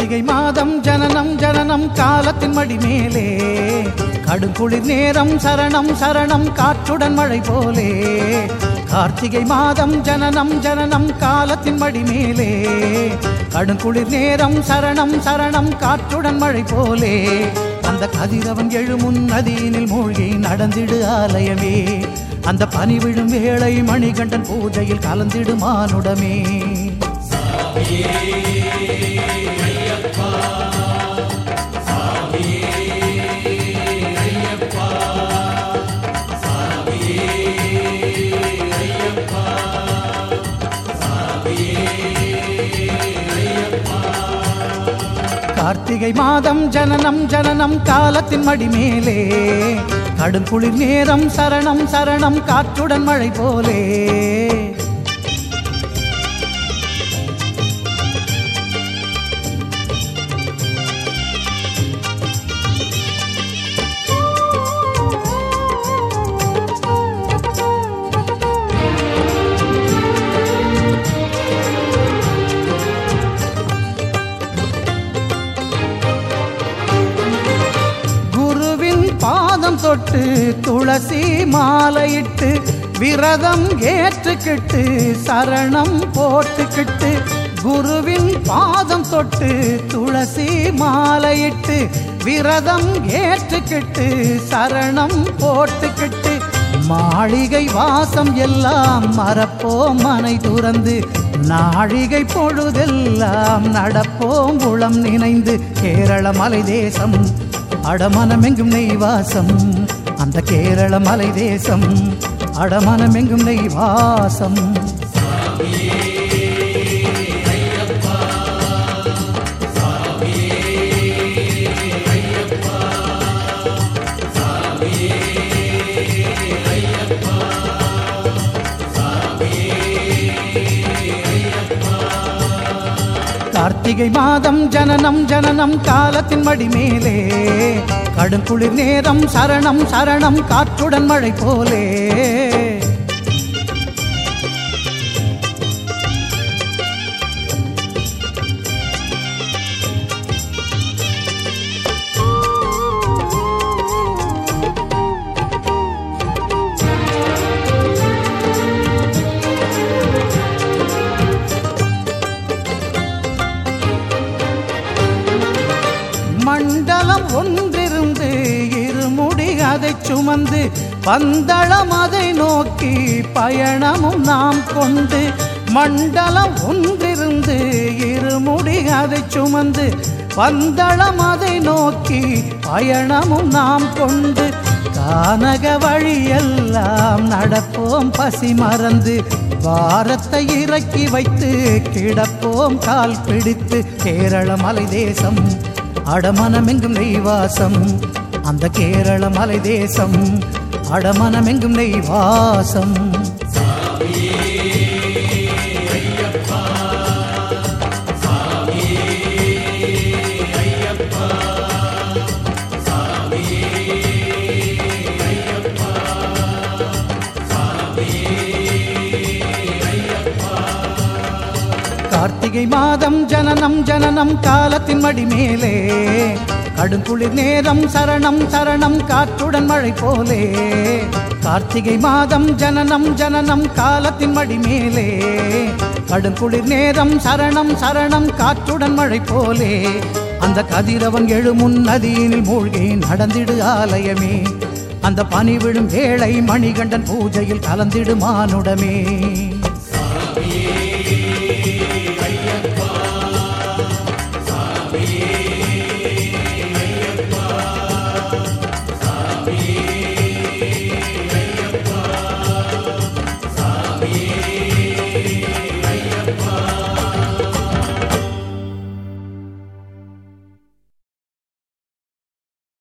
கார்த்திகை மாதம் ஜனனம் ஜனனம் காலத்தின் மடி மேலே கடுங்குளிர் நேரம் சரணம் சரணம் காற்றுடன் மழை போலே கார்த்திகை மாதம் ஜனனம் ஜனனம் காலத்தின் மடி மேலே கடுங்குளிர் நேரம் சரணம் சரணம் காற்றுடன் மழை போலே அந்த கதிரவன் எழுமுன் நதியினில் மூழ்கி நடந்திடு ஆலயமே அந்த பனி விழும் வேளை மணிகண்டன் பூஜையில் கலந்திடு மானுடமே கார்த்திகை மாதம் ஜனனம் ஜனனம் காலத்தின் மடி மேலே கடுங்குளிர் நேரம் சரணம் சரணம் காற்றுடன் மழை போலே குருவின் பாதம் தொட்டு துளசி மாலையிட்டு விரதம் ஏற்றுக்கிட்டு சரணம் போட்டுக்கிட்டு குருவின் பாதம் தொட்டு துளசி மாலையிட்டு விரதம் ஏற்றுக்கிட்டு சரணம் போட்டுக்கிட்டு மாளிகை வாசம் எல்லாம் மறப்போம் மனை துறந்து நாழிகை பொழுதெல்லாம் நடப்போம் உளம் நினைந்து கேரள மலை தேசம் அடமனமெங்கும் நெய்வாசம் அந்த கேரள மலை தேசம் அடமனமெங்கும் நெய்வாசம் கார்த்திகை மாதம் ஜனனம் ஜனனம் காலத்தின் மடி மேலே கடுங்குளிர் நேரம் சரணம் சரணம் காற்றுடன் மழை போலே மண்டலம் ஒன்றிருந்து இருமுடி அதை சுமந்து பந்தளம் அதை நோக்கி பயணமும் நாம் கொண்டு மண்டலம் ஒன்றிருந்து இருமுடி அதை சுமந்து பந்தளம் அதை நோக்கி பயணமும் நாம் கொண்டு கானக வழியெல்லாம் நடப்போம் பசி மறந்து பாரத்தை இறக்கி வைத்து கிடப்போம் கால் பிடித்து கேரள மலை தேசம் அடமனமெங்கும் நெய்வாசம் அந்த கேரள மலை தேசம் அடமனமெங்கும் நெய்வாசம் கார்த்திகை மாதம் ஜனனம் ஜனனம் காலத்தின் மடி மேலே கடுங்குளிர் நேரம் சரணம் சரணம் காற்றுடன் மழை போலே கார்த்திகை மாதம் ஜனனம் ஜனனம் காலத்தின் மடி மேலே கடுங்குளிர் நேரம் சரணம் சரணம் காற்றுடன் மழை போலே அந்த கதிரவன் எழுமுன் நதியினில் மூழ்கி நடந்திடு ஆலயமே அந்த பனி விழும் வேளை மணிகண்டன் பூஜையில் கலந்திடு மானுடமே